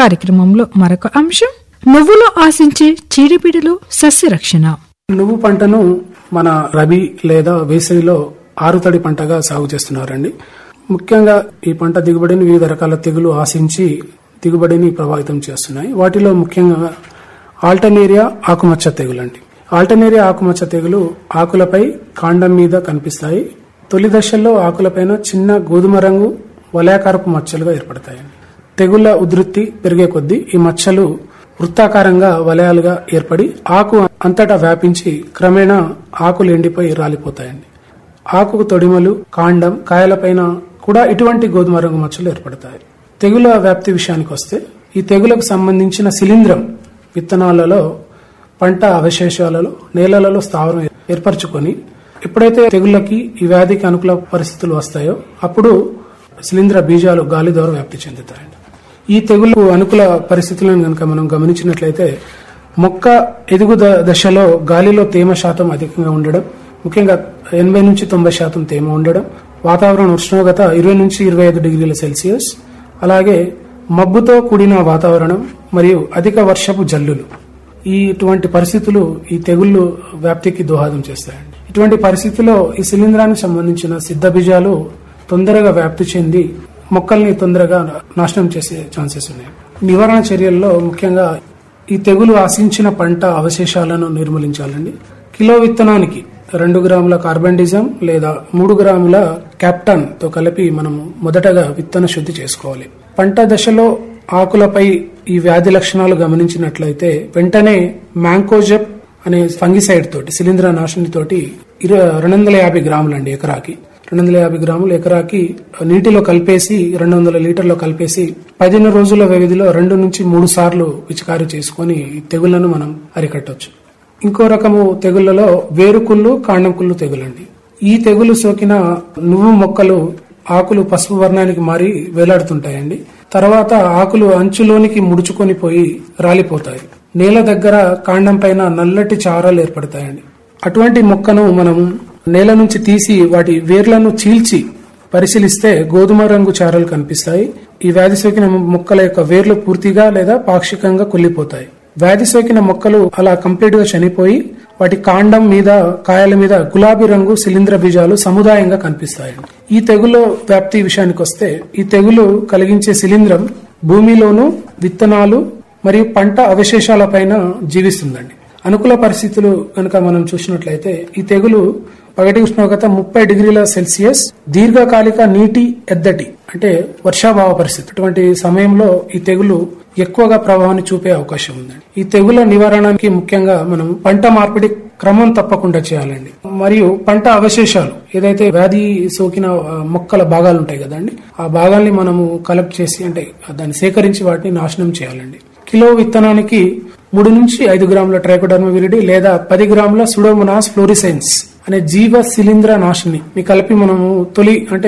కార్యక్రమంలో మరొక అంశం నువ్వులో ఆశించే చీడపీడలు సస్యరక్షణ నువ్వు పంటను మన రబీ లేదా వేసవిలో ఆరుతడి పంటగా సాగు చేస్తున్నారండి ముఖ్యంగా ఈ పంట దిగుబడిని వివిధ రకాల తెగులు ఆశించి దిగుబడిని ప్రభావితం చేస్తున్నాయి వాటిలో ముఖ్యంగా ఆల్టర్నేరియా ఆకుమచ్చ తెగులండి ఆల్టర్నేరియా ఆకుమచ్చ తెగులు ఆకులపై కాండం మీద కనిపిస్తాయి తొలి దశల్లో ఆకులపైన చిన్న గోధుమ రంగు వలయాకారపు మచ్చలుగా ఏర్పడతాయండి తెగుళ్ల ఉధృతి పెరిగే కొద్దీ ఈ మచ్చలు వృత్తాకారంగా వలయాలుగా ఏర్పడి ఆకు అంతటా వ్యాపించి క్రమేణా ఆకులు ఎండిపోయి రాలిపోతాయండి ఆకుకు తొడిమలు కాండం కాయలపైన కూడా ఇటువంటి గోధుమ రంగు మచ్చలు ఏర్పడతాయి తెగుల వ్యాప్తి విషయానికి వస్తే ఈ తెగులకు సంబంధించిన శిలీంధ్రం విత్తనాలలో పంట అవశేషాలలో నేలలలో స్థావరం ఏర్పరచుకొని ఎప్పుడైతే తెగుళ్ళకి ఈ వ్యాధికి అనుకూల పరిస్థితులు వస్తాయో అప్పుడు శిలీంధ్ర బీజాలు గాలి ద్వారా వ్యాప్తి చెందుతాయండి ఈ తెగులు అనుకూల పరిస్థితులను కనుక మనం గమనించినట్లయితే మొక్క ఎదుగు ద- దశలో గాలిలో తేమ శాతం అధికంగా ఉండడం ముఖ్యంగా ఎనభై నుంచి తొంభై శాతం తేమ ఉండడం వాతావరణ ఉష్ణోగ్రత ఇరవై నుంచి ఇరవై ఐదు డిగ్రీల సెల్సియస్ అలాగే మబ్బుతో కూడిన వాతావరణం మరియు అధిక వర్షపు జల్లులు ఈ ఇటువంటి పరిస్థితులు ఈ తెగుళ్లు వ్యాప్తికి దోహదం చేస్తాయండి ఇటువంటి పరిస్థితిలో ఈ శిలీంధ్రానికి సంబంధించిన సిద్ధ బీజాలు తొందరగా వ్యాప్తి చెంది మొక్కల్ని తొందరగా నాశనం చేసే ఛాన్సెస్ ఉన్నాయి నివారణ చర్యల్లో ముఖ్యంగా ఈ తెగులు ఆశించిన పంట అవశేషాలను నిర్మూలించాలండి కిలో విత్తనానికి రెండు గ్రాముల కార్బండిజం లేదా మూడు గ్రాముల క్యాప్టన్ తో కలిపి మనము మొదటగా విత్తన శుద్ధి చేసుకోవాలి పంట దశలో ఆకులపై ఈ వ్యాధి లక్షణాలు గమనించినట్లయితే వెంటనే మ్యాంకోజెప్ అనే ఫంగిసైడ్ తోటి శిలీంద్ర నాశని తోటి రెండు వందల యాభై గ్రాములండి ఎకరాకి రెండు వందల యాభై గ్రాములు ఎకరాకి నీటిలో కలిపేసి రెండు వందల లీటర్లో కలిపేసి పదిహేను రోజుల వ్యవధిలో రెండు నుంచి మూడు సార్లు పిచికారీ చేసుకుని ఈ తెగుళ్లను మనం అరికట్టవచ్చు ఇంకో రకము తెగుళ్లలో వేరుకుళ్ళు కాండం కుళ్ళు తెగులండి ఈ తెగులు సోకిన నువ్వు మొక్కలు ఆకులు పసుపు వర్ణానికి మారి వేలాడుతుంటాయండి తర్వాత ఆకులు అంచులోనికి ముడుచుకొని పోయి రాలిపోతాయి నేల దగ్గర కాండం పైన నల్లటి చారాలు ఏర్పడతాయండి అటువంటి మొక్కను మనం నేల నుంచి తీసి వాటి వేర్లను చీల్చి పరిశీలిస్తే గోధుమ రంగు చారలు కనిపిస్తాయి ఈ వ్యాధి సోకిన మొక్కల యొక్క వేర్లు పూర్తిగా లేదా పాక్షికంగా కుళ్ళిపోతాయి వ్యాధి సోకిన మొక్కలు అలా కంప్లీట్ గా చనిపోయి వాటి కాండం మీద కాయల మీద గులాబీ రంగు శిలీంద్ర బీజాలు సముదాయంగా కనిపిస్తాయి ఈ తెగులు వ్యాప్తి విషయానికి వస్తే ఈ తెగులు కలిగించే శిలీంద్రం భూమిలోను విత్తనాలు మరియు పంట అవశేషాలపైన జీవిస్తుందండి అనుకూల పరిస్థితులు కనుక మనం చూసినట్లయితే ఈ తెగులు పగటి ఉష్ణోగ్రత ముప్పై డిగ్రీల సెల్సియస్ దీర్ఘకాలిక నీటి ఎద్దటి అంటే వర్షాభావ పరిస్థితి అటువంటి సమయంలో ఈ తెగులు ఎక్కువగా ప్రభావాన్ని చూపే అవకాశం ఉందండి ఈ తెగుల నివారణకి ముఖ్యంగా మనం పంట మార్పిడి క్రమం తప్పకుండా చేయాలండి మరియు పంట అవశేషాలు ఏదైతే వ్యాధి సోకిన ఆ, మొక్కల భాగాలు ఉంటాయి కదండి ఆ భాగాల్ని మనము కలెక్ట్ చేసి అంటే దాన్ని సేకరించి వాటిని నాశనం చేయాలండి కిలో విత్తనానికి మూడు నుంచి ఐదు గ్రాముల ట్రైకోడర్మా విరిడి లేదా పది గ్రాముల సుడోమోనాస్ ఫ్లోరిసైన్స్ అనే జీవ శిలీంద్ర నాశిని కలిపి మనము తొలి అంటే